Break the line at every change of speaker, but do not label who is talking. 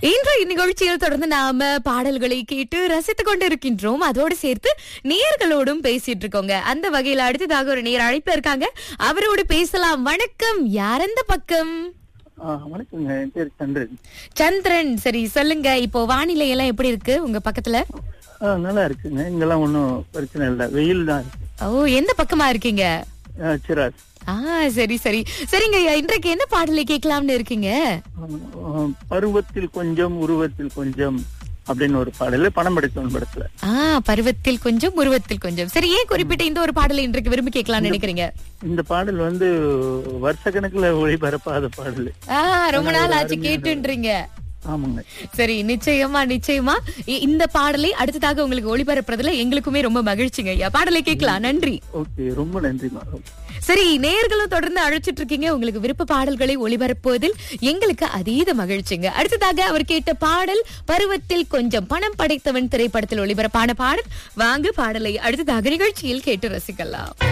இன்றைய நிகழ்ச்சியில் தொடர்ந்து நாம பாடல்களை கேட்டு ரசித்துக் கொண்டிருக்கின்றோம் அதோடு சேர்த்து நேயர்களோடும் பேசிட்டு இருக்கோங்க அந்த வகையில அடுத்ததாக ஒரு நேர் அழைப்பு இருக்காங்க அவரோடு பேசலாம் வணக்கம் யார் அந்த பக்கம்
ஆ, வணக்கங்க என் பேர் சந்திரன்
சந்திரன் சரி சொல்லுங்க இப்போ வானிலை எல்லாம் எப்படி இருக்கு உங்க பக்கத்துல
ஆ, நல்லா இருக்குங்க இங்கெல்லாம் ஒன்றும் பிரச்சனை இல்லை வெயில் தான் இருக்கு
ஓ எந்த பக்கமா இருக்கீங்க
ஆ, சிராஸ்
ஆ சரி சரி சரிங்க ஐயா, இன்றைக்கு என்ன பாடலை கேட்கலாம்னு இருக்கீங்க
ஆ, ஆ, பருவத்தில் கொஞ்சம் உருவத்தில் கொஞ்சம் அப்படின்னு ஒரு பாடல பணம் படைத்தவன் படத்துல
ஆ பருவத்தில் கொஞ்சம் உருவத்தில் கொஞ்சம் சரி ஏன் குறிப்பிட்ட இந்த ஒரு பாடலை இன்றைக்கு விரும்பி கேட்கலாம்னு நினைக்கிறீங்க
இந்த பாடல் வந்து வருஷ கணக்குல ஒளிபரப்பாத பாடல்
ஆ ரொம்ப நாள் ஆச்சு கேட்டுன்றீங்க
ஆமாங்க
சரி நிச்சயமா நிச்சயமா இ- இந்த பாடலை அடுத்ததாக உங்களுக்கு ஒளிபரப்புறதுல எங்களுக்குமே ரொம்ப மகிழ்ச்சிங்க ஐயா பாடலை கேட்கலாம் நன்றி
ஓகே ரொம்ப நன்றிமா
சரி நேயர்களும் தொடர்ந்து அழைச்சிட்டு இருக்கீங்க உங்களுக்கு விருப்ப பாடல்களை ஒளிபரப்புவதில் எங்களுக்கு அதீத மகிழ்ச்சிங்க அடுத்ததாக அவர் கேட்ட பாடல் பருவத்தில் கொஞ்சம் பணம் படைத்தவன் திரைப்படத்தில் ஒளிபரப்பான பாடல் வாங்க பாடலை அடுத்ததாக நிகழ்ச்சியில் கேட்டு ரசிக்கலாம்